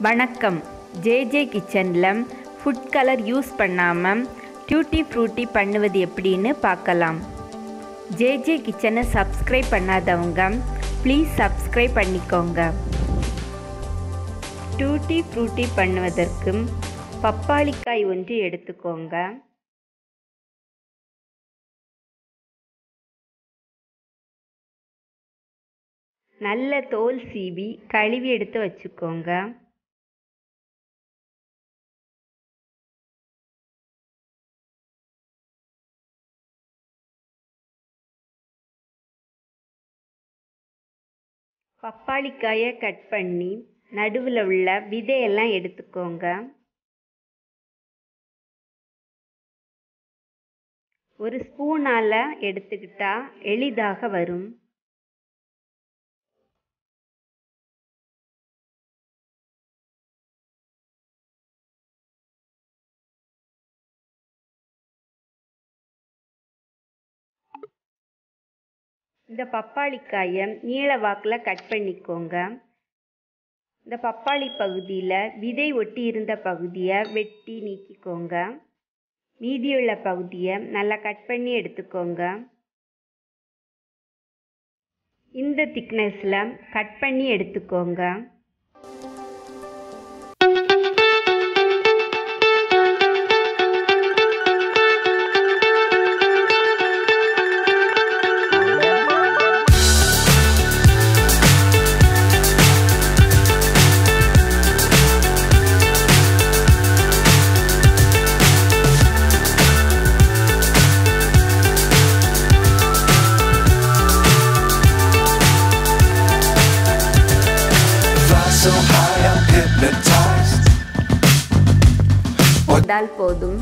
வணக்கம் ஜேஜே கிச்சனில் food colour use பண்ணாமல் டியூட்டி ஃப்ரூட்டி பண்ணுவது எப்படின்னு பார்க்கலாம் ஜேஜே கிச்சனை சப்ஸ்கிரைப் பண்ணாதவங்க ப்ளீஸ் சப்ஸ்கிரைப் பண்ணிக்கோங்க டூட்டி ஃப்ரூட்டி பண்ணுவதற்கு பப்பாளிக்காய் ஒன்று எடுத்துக்கோங்க நல்ல தோல் சீவி கழுவி எடுத்து வச்சுக்கோங்க பப்பாளிக்காயை கட் பண்ணி நடுவில் உள்ள விதையெல்லாம் எடுத்துக்கோங்க ஒரு ஸ்பூனால் எடுத்துக்கிட்டா எளிதாக வரும் இந்த பப்பாளிக்காயை நீள வாக்கில் கட் பண்ணிக்கோங்க இந்த பப்பாளி பகுதியில் விதை ஒட்டி இருந்த பகுதியை வெட்டி நீக்கிக்கோங்க மீதியுள்ள பகுதியை நல்லா கட் பண்ணி எடுத்துக்கோங்க இந்த திக்னஸில் கட் பண்ணி எடுத்துக்கோங்க Fly so high, I'm hypnotized. போட்டால் போதும்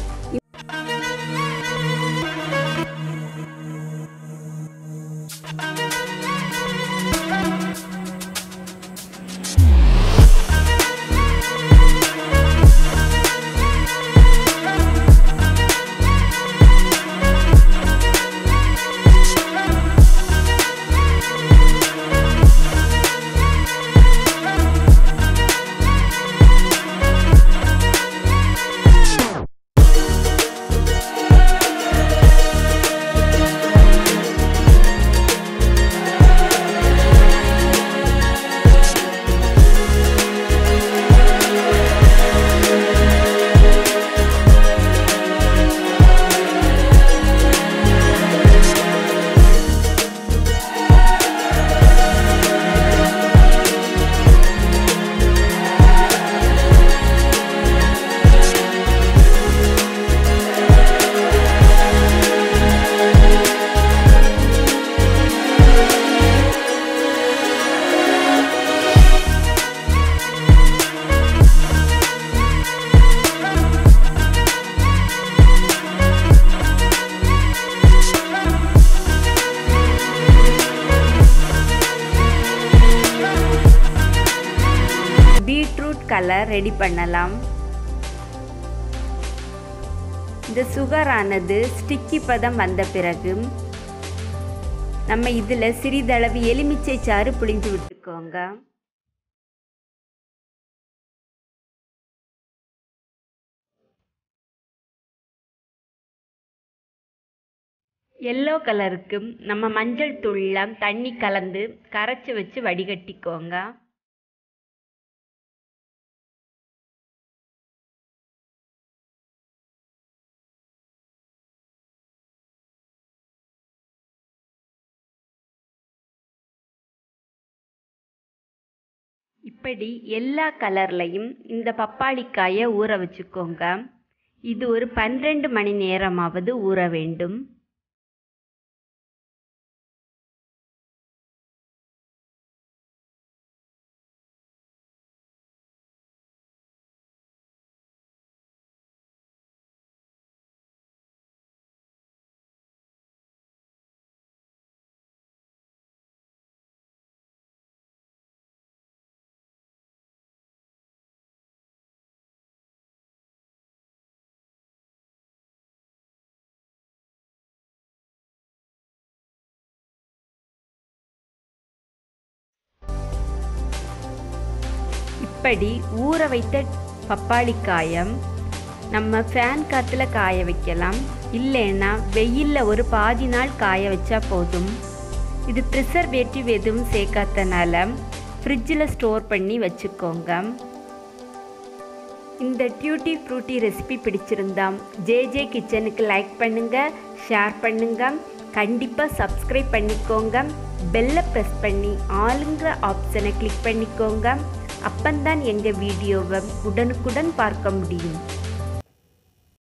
பீட்ரூட் கலர் ரெடி பண்ணலாம் இந்த சுகரானது ஸ்டிக்கி பதம் வந்த பிறகு நம்ம இதில் சிறிதளவு எலுமிச்சை சாறு புளிஞ்சு விட்டுக்கோங்க எல்லோ கலருக்கு நம்ம மஞ்சள் தூளில் தண்ணி கலந்து கரைச்சி வச்சு வடிகட்டிக்கோங்க இப்படி எல்லா கலர்லையும் இந்த பப்பாளிக்காயை ஊற வச்சுக்கோங்க இது ஒரு பன்னிரெண்டு மணி நேரமாவது ஊற வேண்டும் இப்படி ஊற வைத்த பப்பாளிக்காயம் நம்ம ஃபேன் காற்றுல காய வைக்கலாம் இல்லைன்னா வெயிலில் ஒரு பாதி நாள் காய வச்சா போதும் இது ப்ரிசர்வேட்டிவ் எதுவும் சேர்க்காதனால ஃப்ரிட்ஜில் ஸ்டோர் பண்ணி வச்சுக்கோங்க இந்த டியூட்டி ஃப்ரூட்டி ரெசிபி பிடிச்சிருந்தா ஜே ஜே கிச்சனுக்கு லைக் பண்ணுங்கள் ஷேர் பண்ணுங்கள் கண்டிப்பாக சப்ஸ்கிரைப் பண்ணிக்கோங்க பெல்லை ப்ரெஸ் பண்ணி ஆளுங்கிற ஆப்ஷனை கிளிக் பண்ணிக்கோங்க அப்பந்தான் எங்கள் வீடியோவை உடனுக்குடன் பார்க்க முடியும்